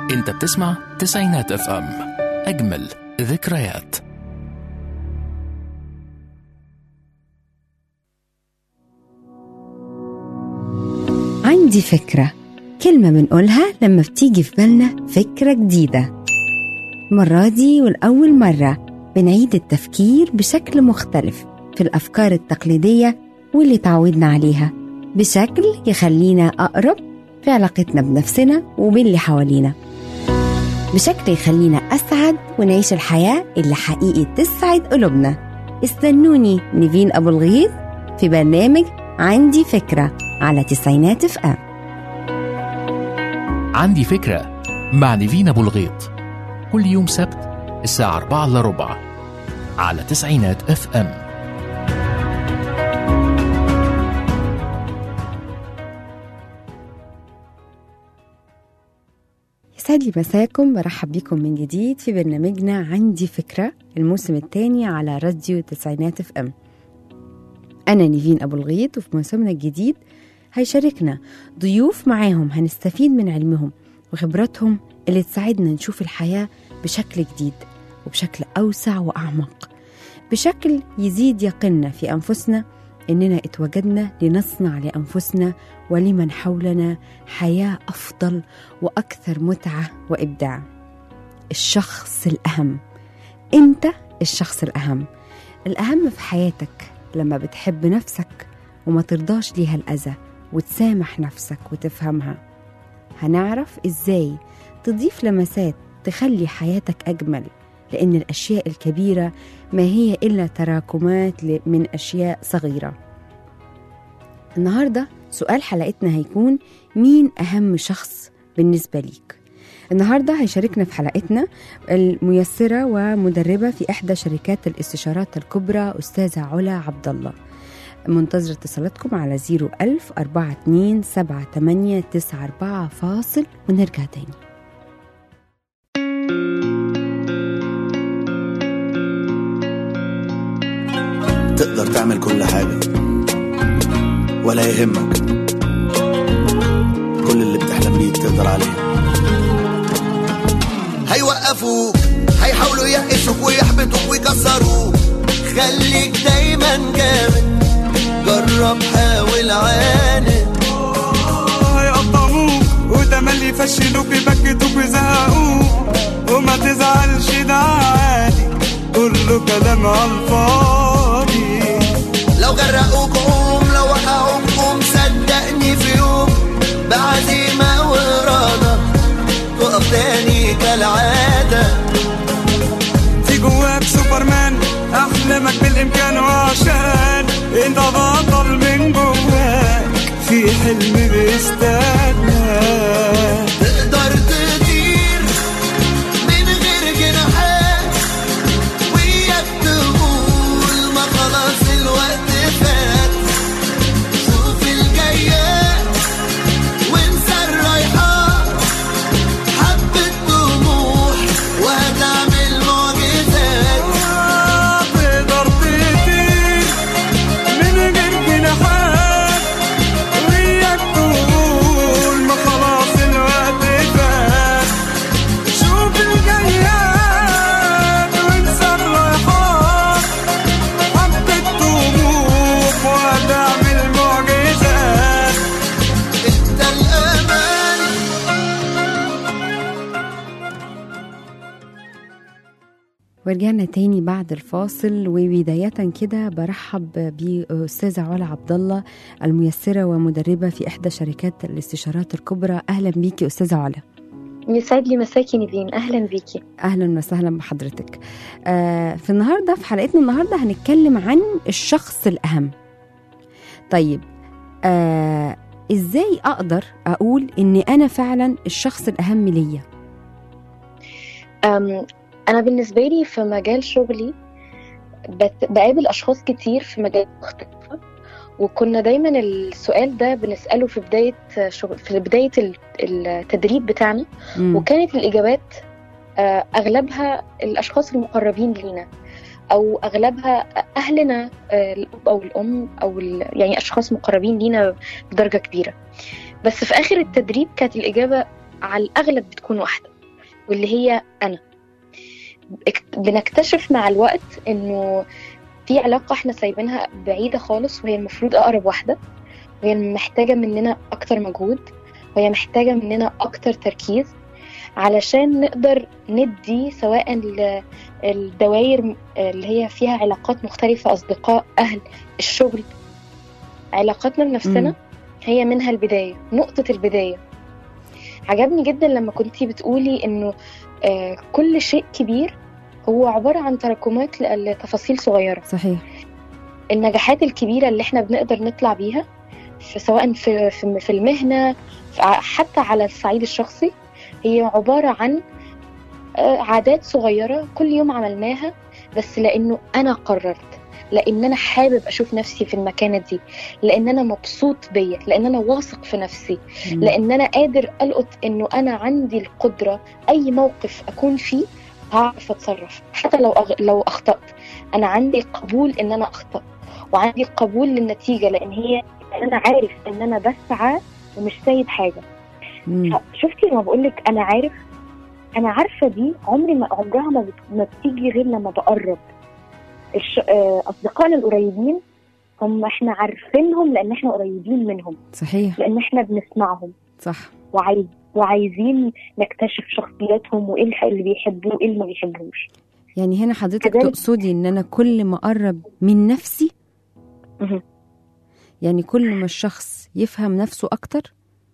انت بتسمع تسعينات اف ام اجمل ذكريات عندي فكرة كلمة بنقولها لما بتيجي في بالنا فكرة جديدة المرة دي والأول مرة بنعيد التفكير بشكل مختلف في الأفكار التقليدية واللي تعودنا عليها بشكل يخلينا أقرب في علاقتنا بنفسنا وباللي حوالينا بشكل يخلينا أسعد ونعيش الحياة اللي حقيقي تسعد قلوبنا استنوني نيفين أبو الغيث في برنامج عندي فكرة على تسعينات اف ام عندي فكرة مع نيفين أبو الغيط كل يوم سبت الساعة 4 إلا ربع على تسعينات اف ام يسعد لي مساكم برحب بكم من جديد في برنامجنا عندي فكرة الموسم الثاني على راديو تسعينات اف ام أنا نيفين أبو الغيط وفي موسمنا الجديد هيشاركنا ضيوف معاهم هنستفيد من علمهم وخبراتهم اللي تساعدنا نشوف الحياة بشكل جديد وبشكل أوسع وأعمق بشكل يزيد يقيننا في أنفسنا إننا اتوجدنا لنصنع لأنفسنا ولمن حولنا حياة أفضل وأكثر متعة وإبداع الشخص الأهم أنت الشخص الأهم الأهم في حياتك لما بتحب نفسك وما ترضاش ليها الأذى وتسامح نفسك وتفهمها هنعرف إزاي تضيف لمسات تخلي حياتك أجمل لأن الأشياء الكبيرة ما هي إلا تراكمات ل- من أشياء صغيرة النهاردة سؤال حلقتنا هيكون مين أهم شخص بالنسبة ليك النهارده هيشاركنا في حلقتنا الميسرة ومدربة في إحدى شركات الاستشارات الكبرى أستاذة علا عبد الله منتظر اتصالاتكم على 01000 42 78 94 فاصل ونرجع تاني تقدر تعمل كل حاجة ولا يهمك كل اللي بتحلم بيه تقدر عليه هيوقفوك هيحاولوا يقشوك ويحبطوك ويكسروك خليك دايما جامد جرب حاول عاند هيقطعوك وتملي يفشلوك يبكتوك ويزهقوك وما تزعلش ده عادي كله كلام على الفاضي لو غرقوك قوم لو وقعوك قوم صدقني في يوم بعزيمة وإرادة تقف تاني كالعادة في جواك سوبرمان احلامك بالامكان وعشان انت بطل من جواك في حلم بيستناك تقدر تطير من غير جناحات وياك تقول ما خلاص الوقت فات شوف الجايات وانسى الرايحات حبة طموح وهتعمل معجزات تقدر تطير من غير جناحات وياك تقول ما خلاص الوقت فات شوف الجياد وانسى الرايحات حبة طموح وهتعمل معجزات انت الأمان ورجعنا تاني بعد الفاصل وبداية كده برحب بأستاذة علا عبد الله الميسرة ومدربة في إحدى شركات الاستشارات الكبرى أهلا بيكي أستاذة علا يسعد لي مساكي نيفين اهلا بيكي اهلا وسهلا بحضرتك آه في النهارده في حلقتنا النهارده هنتكلم عن الشخص الاهم طيب آه ازاي اقدر اقول اني انا فعلا الشخص الاهم ليا أم، انا بالنسبه لي في مجال شغلي بت- بقابل اشخاص كتير في مجالات مختلفه وكنا دايما السؤال ده بنساله في بدايه شغل في بدايه ال- التدريب بتاعنا مم. وكانت الاجابات آه، اغلبها الاشخاص المقربين لينا او اغلبها اهلنا آه، الاب او الام او ال- يعني اشخاص مقربين لينا بدرجه كبيره بس في اخر التدريب كانت الاجابه على الاغلب بتكون واحده واللي هي انا اكت- بنكتشف مع الوقت انه في علاقة احنا سايبينها بعيدة خالص وهي المفروض اقرب واحدة وهي محتاجة مننا اكتر مجهود وهي محتاجة مننا اكتر تركيز علشان نقدر ندي سواء ال- الدوائر اللي هي فيها علاقات مختلفة أصدقاء أهل الشغل علاقاتنا بنفسنا مم. هي منها البداية نقطة البداية عجبني جدا لما كنتي بتقولي إنه آه كل شيء كبير هو عبارة عن تراكمات ل- لتفاصيل صغيرة صحيح النجاحات الكبيرة اللي احنا بنقدر نطلع بيها في سواء في في في المهنة في ع- حتى على الصعيد الشخصي هي عبارة عن آه، عادات صغيرة كل يوم عملناها بس لأنه أنا قررت لأن أنا حابب أشوف نفسي في المكانة دي لأن أنا مبسوط بيا لأن أنا واثق في نفسي مم. لأن أنا قادر ألقط إنه أنا عندي القدرة أي موقف أكون فيه هعرف أتصرف حتى لو أغ... لو أخطأت أنا عندي قبول إن أنا أخطأ وعندي قبول للنتيجة لأن هي لأن أنا عارف إن أنا بسعى ومش سايب حاجة مم. شفتي لما بقول لك انا عارف انا عارفه دي عمري ما عمرها ما, بت... ما بتيجي غير لما بقرب الش... آه، اصدقائنا القريبين هم احنا عارفينهم لان احنا قريبين منهم صحيح لان احنا بنسمعهم صح وعايز وعايزين نكتشف شخصياتهم وايه الح- اللي بيحبوه وايه اللي ما بيحبوش يعني هنا حضرتك كذلك- تقصدي ان انا كل ما اقرب من نفسي مهم. يعني كل ما الشخص يفهم نفسه اكتر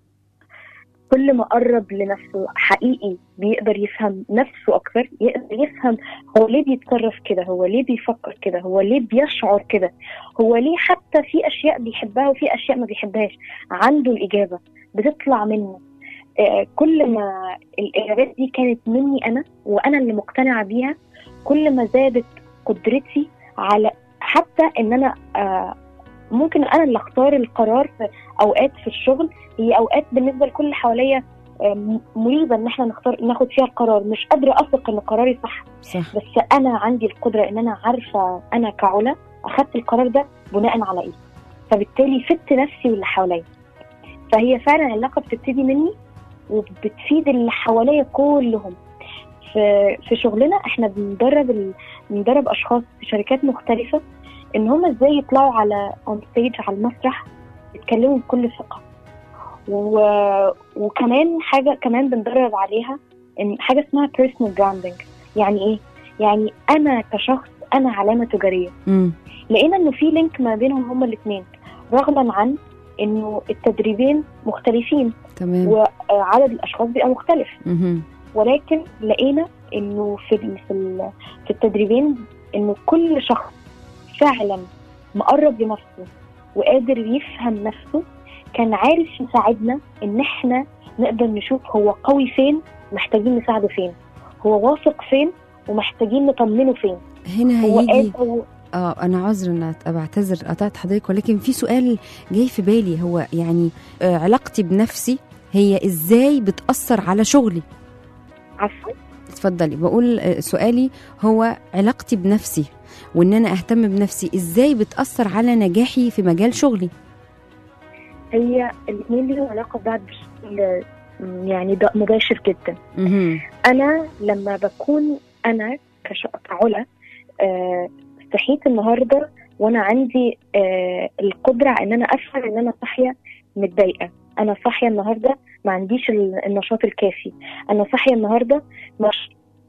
كل ما قرب لنفسه حقيقي بيقدر يفهم نفسه اكتر يقدر يفهم هو ليه بيتصرف كده هو ليه بيفكر كده هو ليه بيشعر كده هو ليه حتى في اشياء بيحبها وفي اشياء ما بيحبهاش عنده الاجابه بتطلع منه آه، كل ما الاجابات دي كانت مني انا وانا اللي مقتنعه بيها كل ما زادت قدرتي على حتى ان انا آه، ممكن انا اللي اختار القرار في اوقات في الشغل هي اوقات بالنسبه لكل اللي حواليا آه، مريبه ان احنا نختار ناخد فيها القرار مش قادره اثق ان قراري صح صح بس انا عندي القدره ان انا عارفه انا كعلا اخدت القرار ده بناء على ايه فبالتالي فدت نفسي واللي حواليا فهي فعلا العلاقه بتبتدي مني وبتفيد اللي حواليا كلهم في في شغلنا احنا بندرب ال... بندرب اشخاص في شركات مختلفه ان هم ازاي يطلعوا على اون ستيج على المسرح يتكلموا بكل ثقه و... وكمان حاجه كمان بندرب عليها ان حاجه اسمها personal branding يعني ايه يعني انا كشخص انا علامه تجاريه امم لقينا انه في لينك ما بينهم هما الاثنين رغما عن انه التدريبين مختلفين تمام وعدد الاشخاص بيبقى مختلف مهم. ولكن لقينا انه في ال- في ال- في التدريبين انه كل شخص فعلا مقرب لنفسه وقادر يفهم نفسه كان عارف يساعدنا ان احنا نقدر نشوف هو قوي فين محتاجين نساعده فين هو واثق فين ومحتاجين نطمنه فين هنا هو هيجي قادر اه انا عذر ان أت- بعتذر قطعت حضرتك ولكن في سؤال جاي في بالي هو يعني آه علاقتي بنفسي هي ازاي بتاثر على شغلي عفوا اتفضلي بقول آه، سؤالي هو علاقتي بنفسي وان انا اهتم بنفسي ازاي بتاثر على نجاحي في مجال شغلي هي الاثنين ليهم علاقه ببعض بشكل م، يعني ده مباشر جدا مهم. انا لما بكون انا كش- كعلا آه، صحيت النهارده وانا عندي آه، القدره ان انا افهم ان انا صاحيه متضايقه انا صاحيه النهارده ما عنديش ال- النشاط الكافي انا صاحيه النهارده مش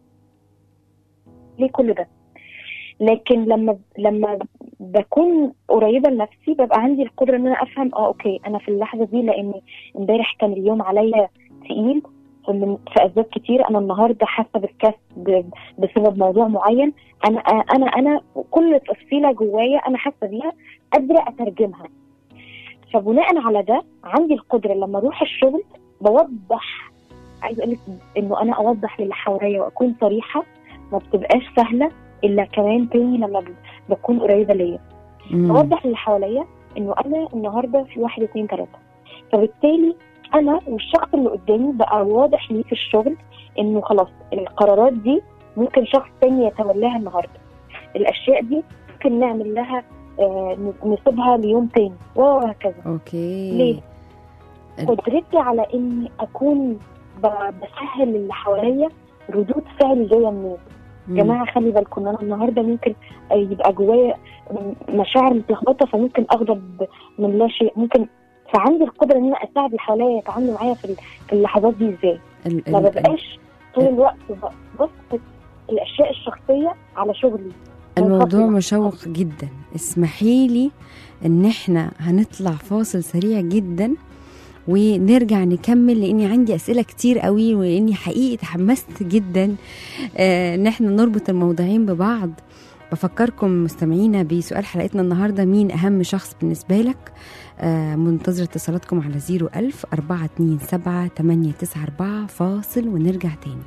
ليه كل ده لكن لما لما بكون قريبه لنفسي ببقى عندي القدره ان انا افهم اه اوكي انا في اللحظه دي لان امبارح كان اليوم عليا تقيل من في اسباب كتير انا النهارده حاسه بالكسب ب- بسبب موضوع معين انا انا انا كل تفصيله جوايا انا حاسه بيها قادره اترجمها فبناء على ده عندي القدره لما اروح الشغل بوضح عايزه اقول لك انه انا اوضح للي حواليا واكون صريحه ما بتبقاش سهله الا كمان تاني لما ب- بكون قريبه ليا مم. اوضح للي حواليا انه انا النهارده في واحد اتنين تلاته فبالتالي انا والشخص اللي قدامي بقى واضح ليه في الشغل انه خلاص القرارات دي ممكن شخص تاني يتولاها النهارده الاشياء دي ممكن نعمل لها آه نسيبها ليوم تاني وهكذا اوكي ليه؟ قدرتي على اني اكون ب- بسهل اللي حواليا ردود فعلي جايه منين مم. يا جماعه خلي بالكم انا النهارده ممكن آه، يبقى جوايا مشاعر متلخبطه فممكن اغضب من لا شيء ممكن فعندي القدره ان انا اساعد اللي حواليا يتعاملوا معايا في ال- في اللحظات دي ازاي ال- ما ال- ببقاش طول الوقت ب- بسقط الاشياء الشخصيه على شغلي الموضوع منفصلة. مشوق جدا اسمحي لي ان احنا هنطلع فاصل سريع جدا ونرجع نكمل لاني عندي اسئله كتير قوي ولاني حقيقي تحمست جدا آه، ان احنا نربط الموضوعين ببعض بفكركم مستمعينا بسؤال حلقتنا النهارده مين اهم شخص بالنسبه لك آه، منتظر اتصالاتكم على 01000 427 894 فاصل ونرجع تاني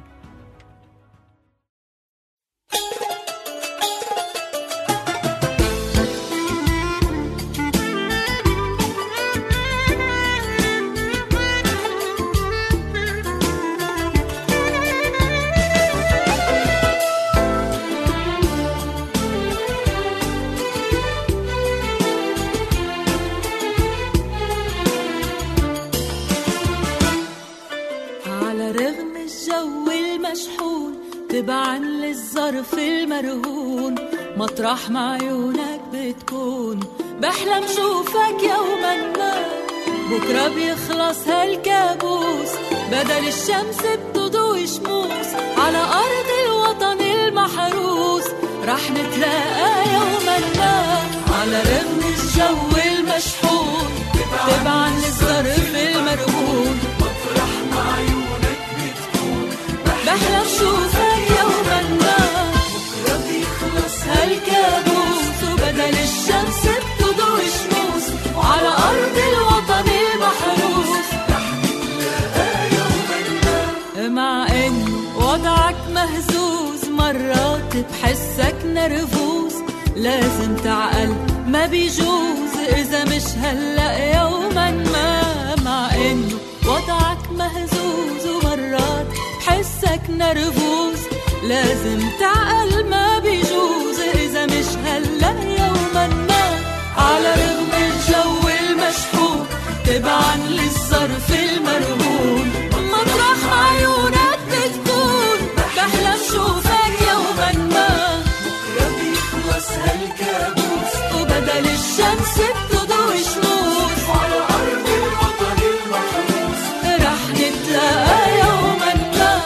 على رغم الجو المشحون تبعا للظرف المرهون مطرح ما عيونك بتكون بحلم شوفك يوما ما بكرة بيخلص هالكابوس بدل الشمس بتضوي شموس على أرض الوطن المحروس رح نتلاقى يوما ما على رغم الجو المشحون تبعا للظرف المرهون بحلم شوفك يوما ما بكرة بيخلص هالكابوس وبدل الشمس بتضوي شموس على أرض الوطن المحروس مع إنه وضعك مهزوز مرات بحسك نرفوز لازم تعقل ما بيجوز إذا مش هلأ يوما ما مع إنه وضعك مهزوز ومرات بحسك نرفوز لازم تعقل ما بيجوز إذا مش هلأ يوما ما على رغم الجو المشحون تبعا للظرف المرهون مطرح ما عيونك بتكون بحلم شوفك يوما ما بكرة بيخلص هالكابوس وبدل الشمس بتضوي شموس على أرض الوطن المحروس رح نتلاقى يوما ما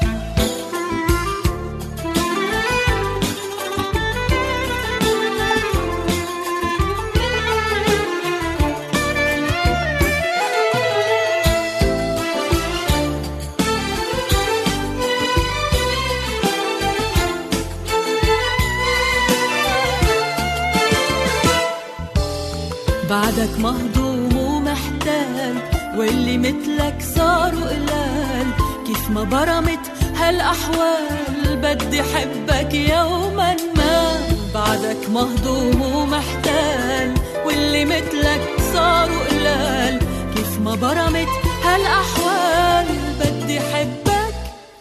بعدك مهضوم ومحتال واللي مثلك صاروا قلال كيف ما برمت هالأحوال بدي حبك يوما ما بعدك مهضوم ومحتال واللي مثلك صاروا قلال كيف ما برمت هالأحوال بدي حبك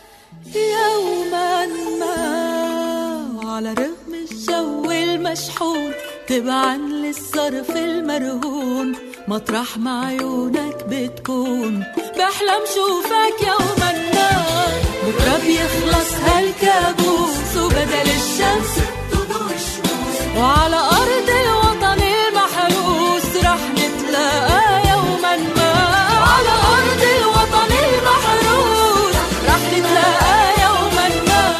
يوما ما وعلى رغم الجو المشحون تبعا للظرف المرهون مطرح ما عيونك بتكون بحلم شوفك يوما ما بكرة بيخلص هالكابوس وبدل الشمس بتضوي الشموس وعلى أرض الوطن المحروس رح نتلاقى يوما ما على أرض الوطن المحروس رح نتلاقى يوما ما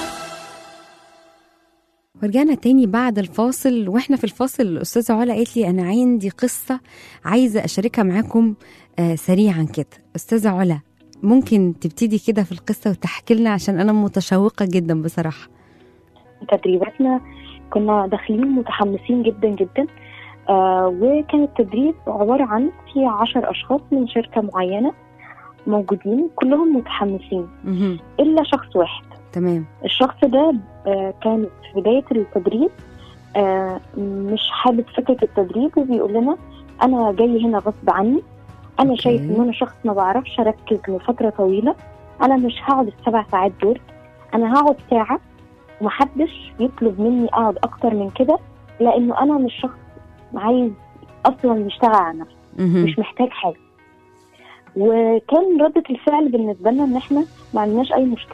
ورجعنا تاني بعد الفاصل واحنا في الفاصل الاستاذه علا قالت لي انا عندي قصه عايزه اشاركها معاكم آه سريعا كده استاذه علا ممكن تبتدي كده في القصه وتحكي لنا عشان انا متشوقه جدا بصراحه تدريباتنا كنا داخلين متحمسين جدا جدا آه وكان التدريب عبارة عن في عشر أشخاص من شركة معينة موجودين كلهم متحمسين مهم. إلا شخص واحد تمام الشخص ده آه كان في بداية التدريب آه مش حابب فكرة التدريب وبيقول لنا أنا جاي هنا غصب عني أنا أوكي. شايف إن أنا شخص ما بعرفش أركز لفترة طويلة أنا مش هقعد السبع ساعات دول أنا هقعد ساعة ومحدش يطلب مني أقعد أكتر من كده لأنه أنا مش شخص عايز أصلا يشتغل على نفسه مهم. مش محتاج حاجه وكان ردة الفعل بالنسبة لنا ان احنا ما عندناش اي مشكلة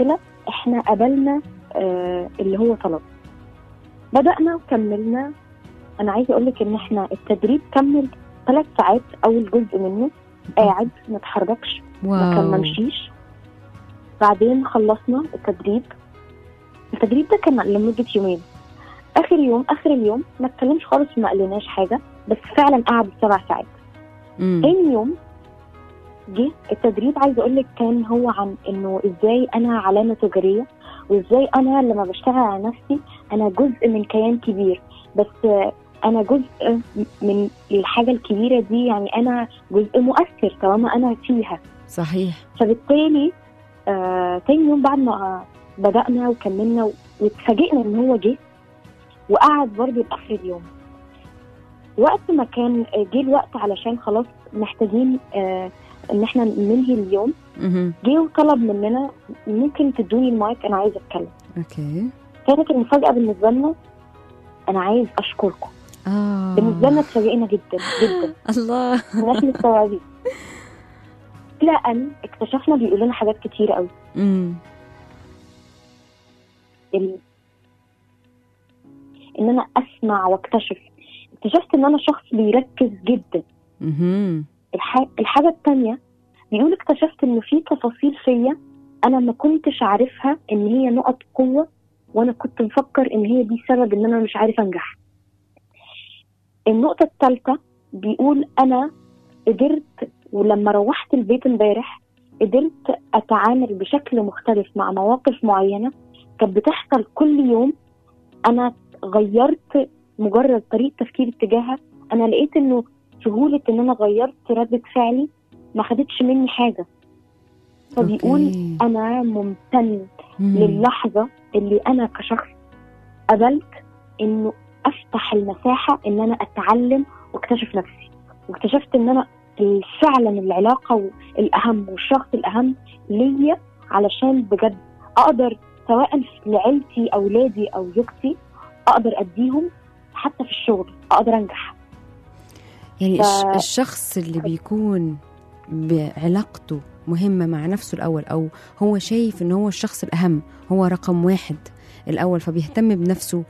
احنا قبلنا آه اللي هو طلب بدأنا وكملنا انا عايزه اقول لك ان احنا التدريب كمل ثلاث ساعات اول جزء منه قاعد ما اتحركش ما كان واو ممشيش بعدين خلصنا التدريب التدريب ده كان لمدة يومين آخر يوم آخر اليوم ما اتكلمش خالص وما قالناش حاجة بس فعلا قعد سبع ساعات مم. تاني يوم جه التدريب عايزه اقول لك كان هو عن انه ازاي انا علامه تجاريه وازاي انا لما بشتغل على نفسي انا جزء من كيان كبير بس آه، انا جزء من الحاجه الكبيره دي يعني انا جزء مؤثر طالما انا فيها صحيح فبالتالي آه تاني يوم بعد ما آه بدأنا وكملنا و- واتفاجئنا ان هو جه وقعد برضه لاخر اليوم وقت ما كان آه، جه الوقت علشان خلاص محتاجين آه ان احنا ننهي اليوم مهم. جه وطلب مننا ممكن تدوني المايك انا عايز اتكلم اوكي كانت المفاجأة بالنسبة لنا انا عايز اشكركم اه بالنسبة لنا اتفاجئنا جدا جدا الله مش مستوعبين الى ان اكتشفنا بيقول لنا حاجات كتيرة قوي مم. ال... ان انا اسمع واكتشف اكتشفت ان انا شخص بيركز جدا مهم. الح... الحاجه التانية بيقول اكتشفت ان في تفاصيل فيا انا ما كنتش عارفها ان هي نقط قوه وانا كنت مفكر ان هي دي سبب ان انا مش عارف انجح النقطه الثالثه بيقول انا قدرت ولما روحت البيت امبارح قدرت اتعامل بشكل مختلف مع مواقف معينه كانت بتحصل كل يوم انا غيرت مجرد طريقه تفكيري اتجاهها انا لقيت انه سهوله ان انا غيرت رده فعلي ما خدتش مني حاجه فبيقول أوكي. انا ممتن مم. للحظه اللي انا كشخص قبلت انه افتح المساحه ان انا اتعلم واكتشف نفسي واكتشفت ان انا فعلا العلاقه الاهم والشخص الاهم ليا علشان بجد اقدر سواء لعيلتي اولادي او زوجتي اقدر اديهم حتى في الشغل اقدر انجح يعني ف- الش- الشخص اللي بيكون بعلاقته مهمة مع نفسه الأول أو هو شايف إن هو الشخص الأهم هو رقم واحد الأول فبيهتم بنفسه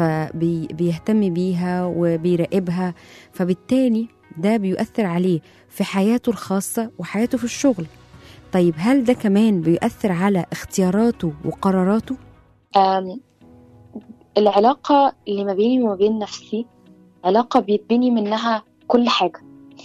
فبيهتم بيها وبيراقبها فبالتالي ده بيؤثر عليه في حياته الخاصة وحياته في الشغل طيب هل ده كمان بيؤثر على اختياراته وقراراته؟ أم، العلاقة اللي ما بيني وما بين نفسي علاقة بيتبني منها كل حاجة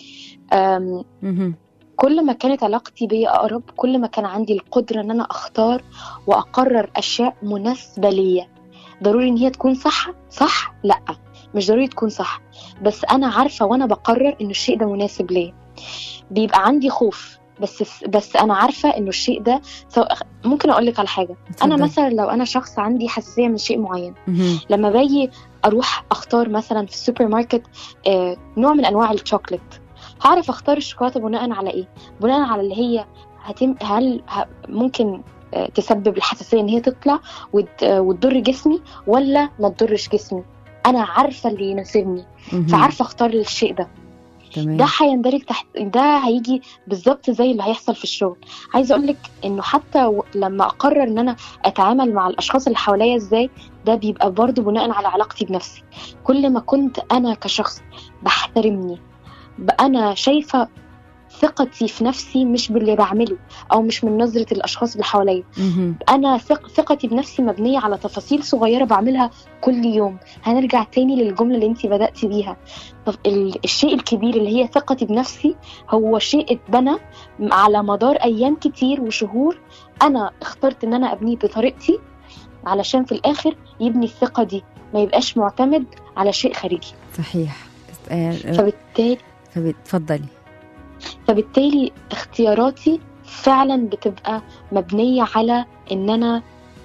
أم، مهم. كل ما كانت علاقتي بيا أقرب كل ما كان عندي القدرة إن أنا أختار وأقرر أشياء مناسبة ليا ضروري إن هي تكون صح صح لأ مش ضروري تكون صح بس أنا عارفة وأنا بقرر إن الشيء ده مناسب ليا بيبقى عندي خوف بس بس أنا عارفة إنه الشيء ده سواء- ممكن أقول لك على حاجة انا اتفضل. مثلا لو انا شخص عندي حساسيه من شيء معين مهم. لما باجي اروح اختار مثلا في السوبر ماركت آه، نوع من انواع الشوكليت هعرف اختار الشوكولاته بناء على ايه بناء على اللي هي هتم هل ه- ممكن آه، تسبب الحساسيه ان هي تطلع وت- آه، وتضر جسمي ولا ما تضرش جسمي انا عارفه اللي يناسبني مهم. فعارفه اختار الشيء ده تمام ده هيندرج تحت ده هيجي بالظبط زي اللي هيحصل في الشغل عايزه اقول لك انه حتى و... لما اقرر ان انا اتعامل مع الاشخاص اللي حواليا ازاي ده بيبقى برضه بناء على علاقتي بنفسي كل ما كنت انا كشخص بحترمني بقى انا شايفه ثقتي في نفسي مش باللي بعمله او مش من نظره الاشخاص اللي حواليا مهم. انا ثق... ثقتي بنفسي مبنيه على تفاصيل صغيره بعملها كل يوم هنرجع تاني للجمله اللي انت بداتي بيها طب ال... الشيء الكبير اللي هي ثقتي بنفسي هو شيء اتبنى على مدار ايام كتير وشهور انا اخترت ان انا ابنيه بطريقتي علشان في الاخر يبني الثقه دي ما يبقاش معتمد على شيء خارجي صحيح آه، آه، فبالتالي فبتفضلي فبالتالي اختياراتي فعلا بتبقى مبنية على ان انا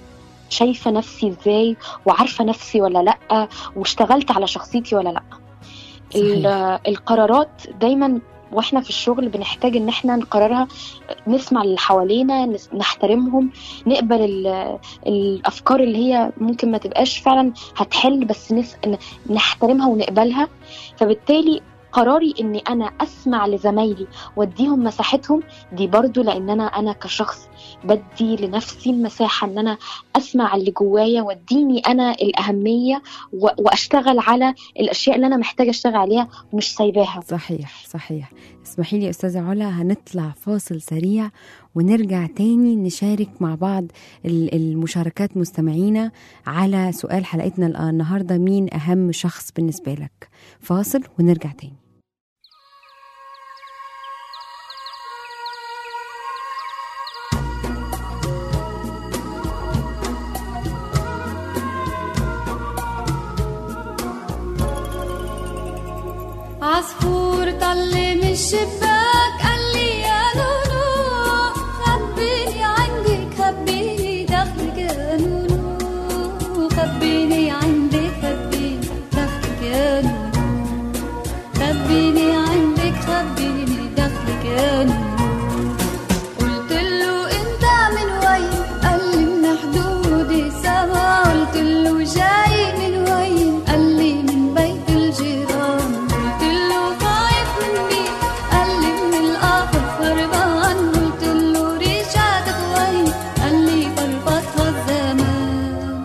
شايفة نفسي ازاي وعارفة نفسي ولا لأ واشتغلت على شخصيتي ولا لأ ال- صحيح. القرارات دايما واحنا في الشغل بنحتاج ان احنا نقررها نسمع اللي حوالينا نس- نحترمهم نقبل ال- الافكار اللي هي ممكن ما تبقاش فعلا هتحل بس نس... ن- نحترمها ونقبلها فبالتالي قراري اني انا اسمع لزمايلي واديهم مساحتهم دي برضو لان انا انا كشخص بدي لنفسي المساحة ان انا اسمع اللي جوايا واديني انا الاهمية و- واشتغل على الاشياء اللي انا محتاجة اشتغل عليها ومش سايباها صحيح صحيح اسمحي لي يا أستاذة علا هنطلع فاصل سريع ونرجع تاني نشارك مع بعض ال- المشاركات مستمعينا على سؤال حلقتنا ال- النهاردة مين أهم شخص بالنسبة لك فاصل ونرجع تاني عصفور طل من الشباك قال لي يا نونو خبيني عندك خبيني دخلك يا نونو خبيني عندك خبيني دخلك يا نونو خبيني عندك خبيني دخلك يا نونو قلت له انت من وين قال لي من حدود السما قلت له جاي من وين قال لي من بيت الجيران قلت له خايف من مين قال لي من القفر هربان قلت له رجعتك وين قال لي فرفضها الزمان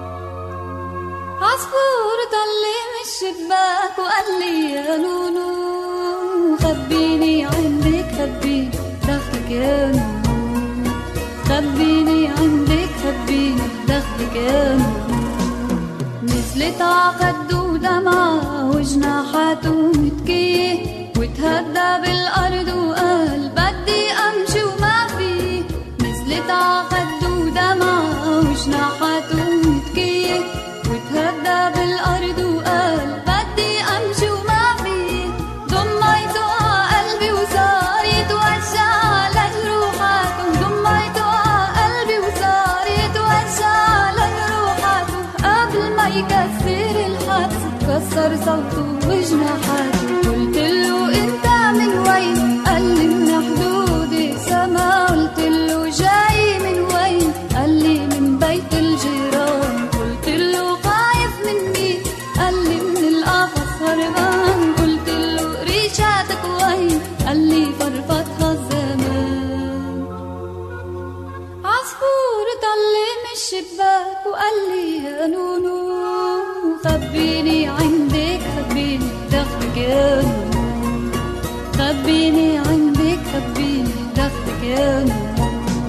عصفور طلي من الشباك وقال لي يا نونو خبيني عندك خبيني دخلك يا نونو خبيني عندك خبيني دخلك يا نونو نزلت عخده دمعة وجناحاته متكية وتهدى بالأرض وقال بدي أمشي وما في نزلت عخده دمعة وجناحاته متكية وتهدى بالأرض وقال بدي أمشي وما في ضميته على قلبي وصار يتوجع على جروحاته ضميته على قلبي وصار يتوجع على جروحاته قبل ما يكسر الحدس كسر صوته وجناحاته قلت له انت من وين قال لي من حدود السما قلت له جاي من وين قال لي من بيت الجيران قلت له خايف من مين قال لي من القفص هربان قلت له ريشاتك وين قال لي فرفضها الزمان عصفور طلع من الشباك وقال لي يا نونو خبيني عندك خبيني دخلك يا نونو خبيني عندك خبيني دخلك يا نونو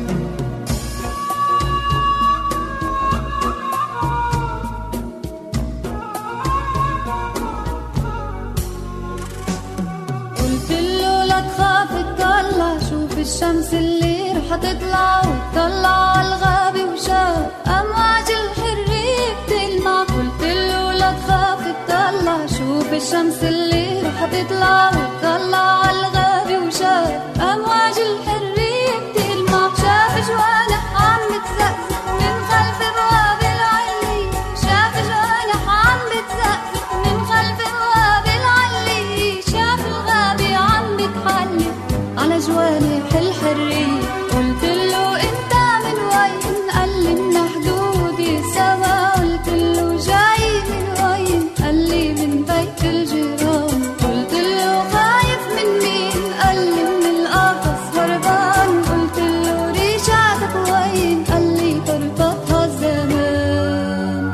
قلت له لا تخاف تطلع شوف الشمس اللي رح تطلع وتطلع على الغابة وشاف أمواج الحرية بتلمع قلت له لا تخاف تطلع شوف الشمس اللي رح تطلع وتطلع على الغابة وشاف أمواج الحرية بتلمع شاف جوانح عم بتزقزق من خلف بواب العلي شاف جوانح عم بتزقزق من خلف بواب العلي شاف الغابة عم بتحلي على جوانح الحرية قلت له انت من وين قال لي من حدود السما قلت له جاي من وين قال لي من بيت الجيران قلت له خايف من مين قال لي من القفص هربان قلت له رجعتك وين قال لي فرفضها الزمان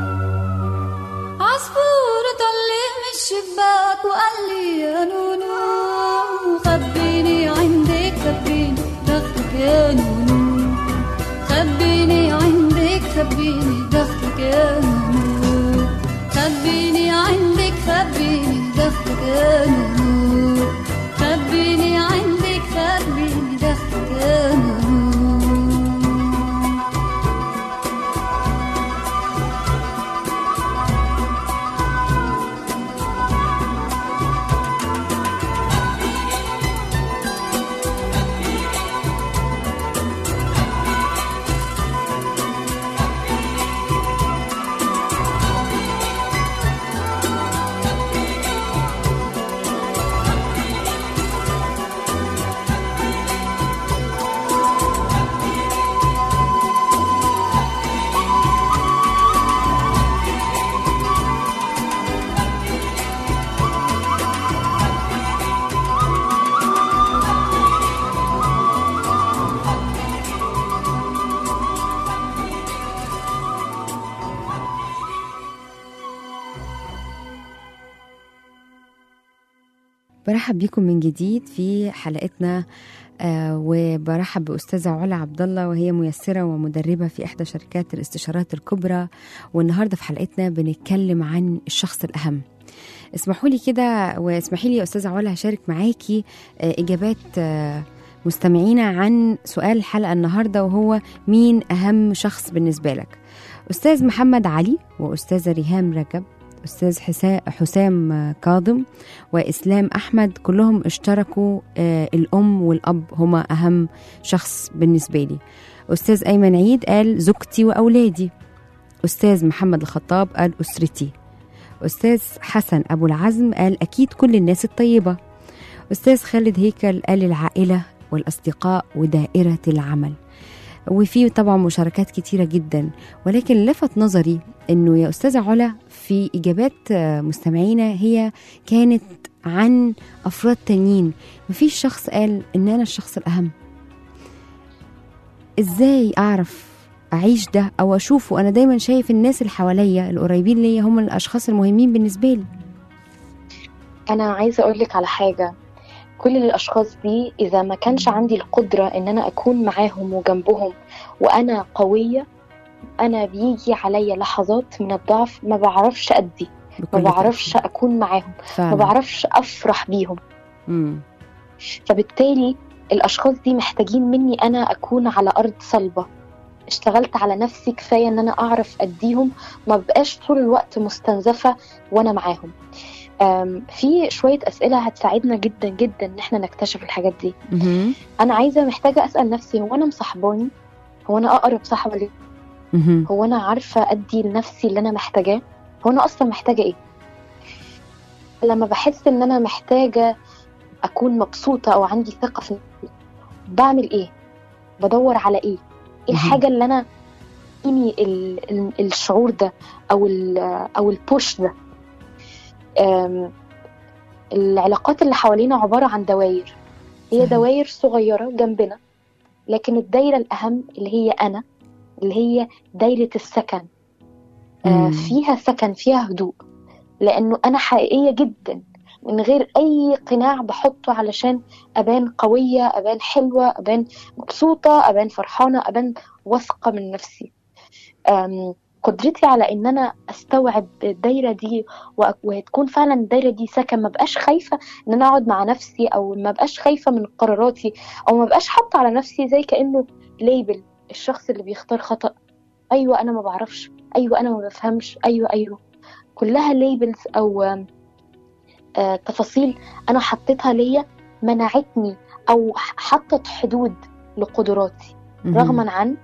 عصفور طلع من الشباك وقال لي يا نونو خبيني عندك خبيني دخلك يا نونو برحب بيكم من جديد في حلقتنا آه وبرحب بأستاذة علا عبد الله وهي ميسرة ومدربة في إحدى شركات الاستشارات الكبرى والنهاردة في حلقتنا بنتكلم عن الشخص الأهم اسمحوا لي كده واسمحي لي يا أستاذة علا هشارك معاكي آه إجابات آه مستمعينا عن سؤال الحلقة النهاردة وهو مين أهم شخص بالنسبة لك أستاذ محمد علي وأستاذة ريهام رجب أستاذ حسا- حسام كاظم وإسلام أحمد كلهم اشتركوا آه، الأم والأب هما أهم شخص بالنسبة لي أستاذ أيمن عيد قال زوجتي وأولادي أستاذ محمد الخطاب قال أسرتي أستاذ حسن أبو العزم قال أكيد كل الناس الطيبة أستاذ خالد هيكل قال العائلة والأصدقاء ودائرة العمل وفي طبعا مشاركات كتيرة جدا ولكن لفت نظري انه يا استاذة علا في اجابات آه، مستمعينا هي كانت عن افراد تانيين مفيش شخص قال ان انا الشخص الاهم ازاي اعرف اعيش ده او اشوفه انا دايما شايف الناس اللي حواليا القريبين ليا هم الاشخاص المهمين بالنسبه لي انا عايزه اقول لك على حاجه كل الاشخاص دي اذا ما كانش عندي القدره ان انا اكون معاهم وجنبهم وانا قويه انا بيجي عليا لحظات من الضعف ما بعرفش ادي ما بكل بعرفش تأكيد. اكون معاهم ما فعلا بعرفش افرح بيهم مم. فبالتالي الاشخاص دي محتاجين مني انا اكون على ارض صلبه اشتغلت على نفسي كفايه ان انا اعرف اديهم ما بقاش طول الوقت مستنزفه وانا معاهم أم، في شويه اسئله هتساعدنا جدا جدا ان احنا نكتشف الحاجات دي مهم. انا عايزه محتاجه اسال نفسي هو انا مصاحباني هو انا اقرب صاحبه ليه مهم. هو انا عارفه ادي لنفسي اللي انا محتاجاه هو انا اصلا محتاجه ايه لما بحس ان انا محتاجه اكون مبسوطه او عندي ثقه في نفسي بعمل ايه بدور على ايه ايه مهم. الحاجه اللي انا تديني ال- ال- الشعور ده او ال او البوش ده أم، العلاقات اللي حوالينا عباره عن دواير هي صحيح. دواير صغيره جنبنا لكن الدايره الاهم اللي هي انا اللي هي دايره السكن آه، مم. فيها سكن فيها هدوء لانه انا حقيقيه جدا من غير اي قناع بحطه علشان ابان قويه ابان حلوه ابان مبسوطه ابان فرحانه ابان واثقه من نفسي أم، قدرتي على ان انا استوعب الدايره دي و- وتكون فعلا الدايره دي سكن ما بقاش خايفه ان انا اقعد مع نفسي او ما بقاش خايفه من قراراتي او ما بقاش حاطه على نفسي زي كانه ليبل الشخص اللي بيختار خطأ ايوه انا ما بعرفش ايوه انا ما بفهمش ايوه ايوه كلها ليبلز او آم، آه تفاصيل انا حطيتها ليا منعتني او ح- حطت حدود لقدراتي مهم. رغما عن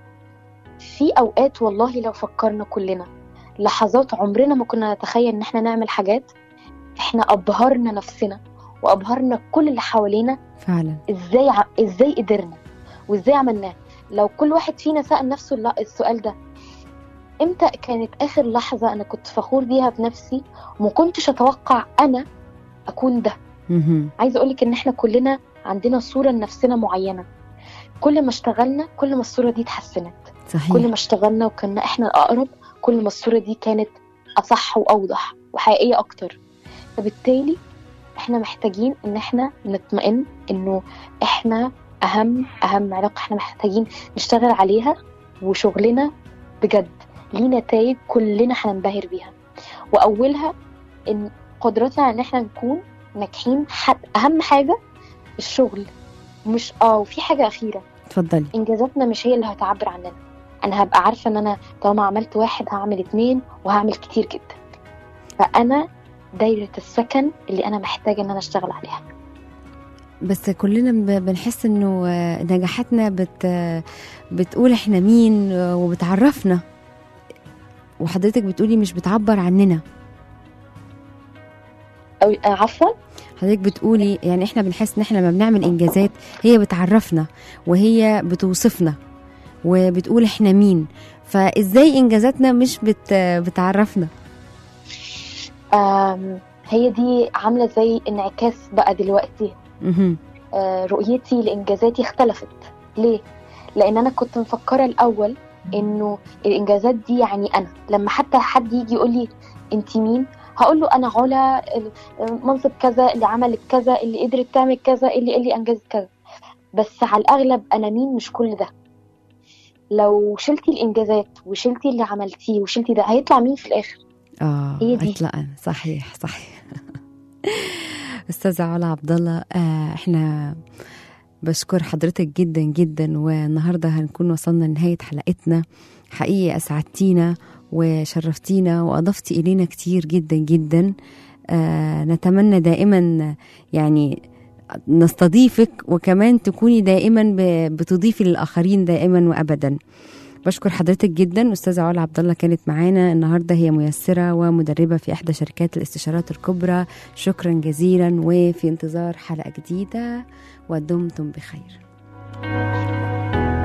في اوقات والله لو فكرنا كلنا لحظات عمرنا ما كنا نتخيل ان احنا نعمل حاجات احنا ابهرنا نفسنا وابهرنا كل اللي حوالينا فعلا ازاي ع... ازاي قدرنا وازاي عملناه لو كل واحد فينا سأل نفسه الل- السؤال ده امتى كانت اخر لحظة انا كنت فخور بيها بنفسي وما كنتش اتوقع انا اكون ده مهم. عايزة اقولك ان احنا كلنا عندنا صورة لنفسنا معينة كل ما اشتغلنا كل ما الصورة دي اتحسنت صحيح كل ما اشتغلنا وكنا احنا الاقرب كل ما الصورة دي كانت اصح واوضح وحقيقية اكتر فبالتالي احنا محتاجين ان احنا نطمئن انه احنا اهم اهم علاقة احنا محتاجين نشتغل عليها وشغلنا بجد ليه نتائج كلنا هننبهر بيها واولها ان قدرتنا ان احنا نكون ناجحين حد اهم حاجة الشغل مش اه وفي حاجة اخيرة اتفضلي انجازاتنا مش هي اللي هتعبر عننا انا هبقى عارفه ان انا طالما عملت واحد هعمل اتنين وهعمل كتير جدا فانا دايره السكن اللي انا محتاجه ان انا اشتغل عليها بس كلنا ب- بنحس انه آه، نجاحاتنا بت آه، بتقول احنا مين آه، وبتعرفنا وحضرتك بتقولي مش بتعبر عننا او آه، عفوا حضرتك بتقولي يعني احنا بنحس ان احنا لما بنعمل انجازات هي بتعرفنا وهي بتوصفنا وبتقول احنا مين فازاي انجازاتنا مش بت بتعرفنا آم، هي دي عامله زي انعكاس بقى دلوقتي مهم. آه، رؤيتي لانجازاتي اختلفت ليه لان انا كنت مفكره الاول انه الانجازات دي يعني انا لما حتى حد يجي يقول لي انت مين هقول له انا علا منصب كذا اللي عملت كذا اللي قدرت تعمل كذا اللي اللي انجزت كذا بس على الاغلب انا مين مش كل ده لو شلتي الانجازات وشلتي اللي عملتيه وشلتي ده هيطلع مين في الاخر اه هي دي. اطلاقا صحيح صحيح استاذة علا عبد الله آه احنا بشكر حضرتك جدا جدا والنهارده هنكون وصلنا لنهايه حلقتنا حقيقي اسعدتينا وشرفتينا واضفتي الينا كتير جدا جدا آه نتمنى دائما يعني نستضيفك وكمان تكوني دائما ب- بتضيفي للاخرين دائما وابدا بشكر حضرتك جدا استاذه علا عبد الله كانت معانا النهارده هي ميسره ومدربه في احدى شركات الاستشارات الكبرى شكرا جزيلا وفي انتظار حلقه جديده ودمتم بخير